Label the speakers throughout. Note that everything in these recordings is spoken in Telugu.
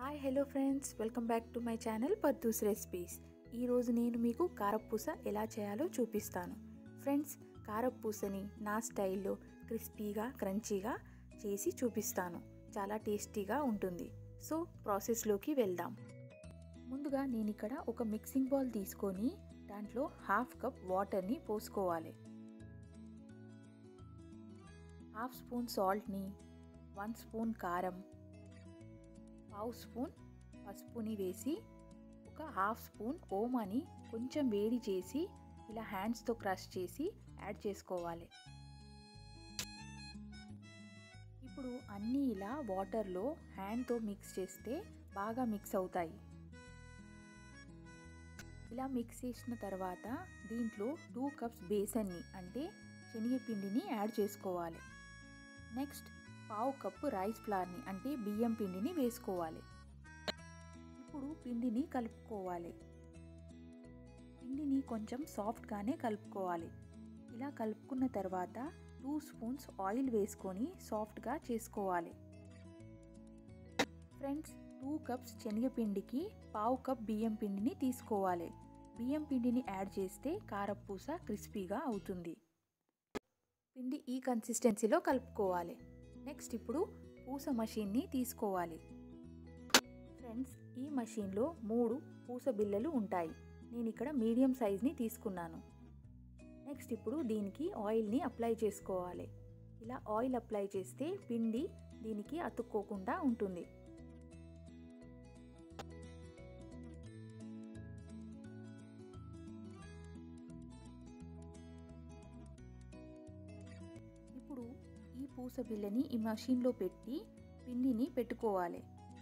Speaker 1: hi hello friends welcome back to my channel Paddu's recipes ఈరోజు నేను మీకు కారపూస ఎలా చేయాలో చూపిస్తాను ఫ్రెండ్స్ కారపూసని నా స్టైల్లో క్రిస్పీగా క్రంచీగా చేసి చూపిస్తాను చాలా టేస్టీగా ఉంటుంది సో ప్రాసెస్లోకి వెళ్దాం ముందుగా నేను ఇక్కడ ఒక మిక్సింగ్ బౌల్ తీసుకొని దాంట్లో హాఫ్ కప్ వాటర్ని పోసుకోవాలి హాఫ్ స్పూన్ సాల్ట్ని వన్ స్పూన్ కారం పావు స్పూన్ పసుపుని వేసి ఒక హాఫ్ స్పూన్ ఓమాని కొంచెం వేడి చేసి ఇలా హ్యాండ్స్తో క్రష్ చేసి యాడ్ చేసుకోవాలి ఇప్పుడు అన్నీ ఇలా వాటర్లో హ్యాండ్తో మిక్స్ చేస్తే బాగా మిక్స్ అవుతాయి ఇలా మిక్స్ చేసిన తర్వాత దీంట్లో టూ కప్స్ బేసన్ని అంటే శనగపిండిని యాడ్ చేసుకోవాలి నెక్స్ట్ పావు కప్పు రైస్ ఫ్లార్ని అంటే బియ్యం పిండిని వేసుకోవాలి ఇప్పుడు పిండిని కలుపుకోవాలి పిండిని కొంచెం సాఫ్ట్గానే కలుపుకోవాలి ఇలా కలుపుకున్న తర్వాత టూ స్పూన్స్ ఆయిల్ వేసుకొని సాఫ్ట్గా చేసుకోవాలి ఫ్రెండ్స్ టూ కప్స్ శనగపిండికి పావు కప్ బియ్యం పిండిని తీసుకోవాలి బియ్యం పిండిని యాడ్ చేస్తే కారపూస క్రిస్పీగా అవుతుంది పిండి ఈ కన్సిస్టెన్సీలో కలుపుకోవాలి నెక్స్ట్ ఇప్పుడు పూస మషీన్ని తీసుకోవాలి ఫ్రెండ్స్ ఈ మషీన్లో మూడు పూస బిళ్ళలు ఉంటాయి నేను ఇక్కడ మీడియం సైజ్ని తీసుకున్నాను నెక్స్ట్ ఇప్పుడు దీనికి ఆయిల్ని అప్లై చేసుకోవాలి ఇలా ఆయిల్ అప్లై చేస్తే పిండి దీనికి అతుక్కోకుండా ఉంటుంది ఇప్పుడు ఈ పూస బిళ్ళని ఈ మషీన్లో పెట్టి పిండిని పెట్టుకోవాలి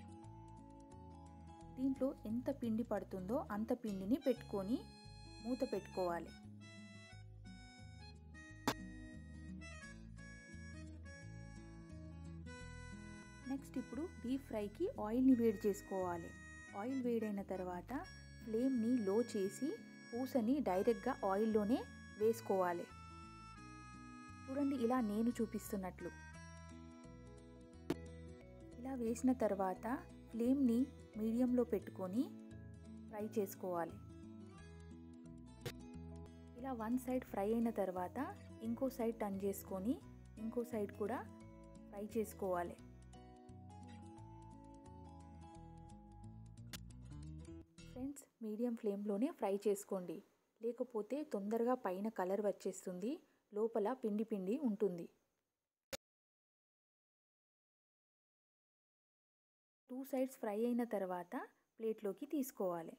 Speaker 1: దీంట్లో ఎంత పిండి పడుతుందో అంత పిండిని పెట్టుకొని మూత పెట్టుకోవాలి నెక్స్ట్ ఇప్పుడు డీప్ ఫ్రైకి ఆయిల్ని వేడి చేసుకోవాలి ఆయిల్ వేడైన తర్వాత ఫ్లేమ్ని లో చేసి పూసని డైరెక్ట్గా ఆయిల్లోనే వేసుకోవాలి చూడండి ఇలా నేను చూపిస్తున్నట్లు ఇలా వేసిన తర్వాత ఫ్లేమ్ని మీడియంలో పెట్టుకొని ఫ్రై చేసుకోవాలి ఇలా వన్ సైడ్ ఫ్రై అయిన తర్వాత ఇంకో సైడ్ టర్న్ చేసుకొని ఇంకో సైడ్ కూడా ఫ్రై చేసుకోవాలి ఫ్రెండ్స్ మీడియం ఫ్లేమ్లోనే ఫ్రై చేసుకోండి లేకపోతే తొందరగా పైన కలర్ వచ్చేస్తుంది లోపల పిండి పిండి ఉంటుంది టూ సైడ్స్ ఫ్రై అయిన తర్వాత ప్లేట్లోకి తీసుకోవాలి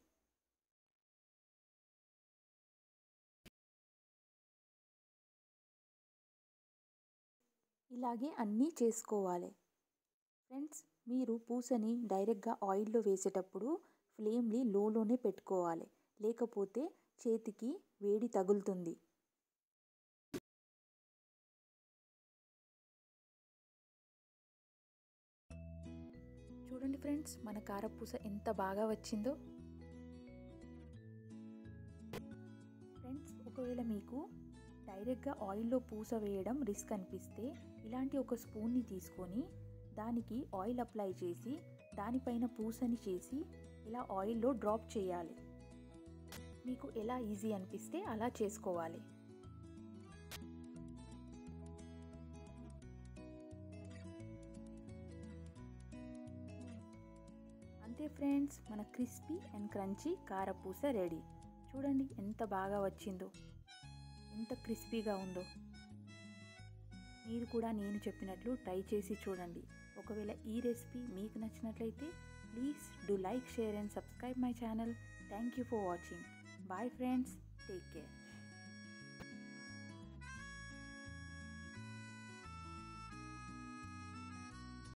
Speaker 1: ఇలాగే అన్నీ చేసుకోవాలి ఫ్రెండ్స్ మీరు పూసని డైరెక్ట్గా ఆయిల్లో వేసేటప్పుడు ఫ్లేమ్ని లోలోనే పెట్టుకోవాలి లేకపోతే చేతికి వేడి తగులుతుంది చూడండి ఫ్రెండ్స్ మన కారపూస ఎంత బాగా వచ్చిందో ఫ్రెండ్స్ ఒకవేళ మీకు డైరెక్ట్గా ఆయిల్లో పూస వేయడం రిస్క్ అనిపిస్తే ఇలాంటి ఒక స్పూన్ని తీసుకొని దానికి ఆయిల్ అప్లై చేసి దానిపైన పూసని చేసి ఇలా ఆయిల్లో డ్రాప్ చేయాలి మీకు ఎలా ఈజీ అనిపిస్తే అలా చేసుకోవాలి అంతే ఫ్రెండ్స్ మన క్రిస్పీ అండ్ క్రంచీ కారపూస రెడీ చూడండి ఎంత బాగా వచ్చిందో ఎంత క్రిస్పీగా ఉందో మీరు కూడా నేను చెప్పినట్లు ట్రై చేసి చూడండి ఒకవేళ ఈ రెసిపీ మీకు నచ్చినట్లయితే please do like share and subscribe my channel thank you for watching bye friends take care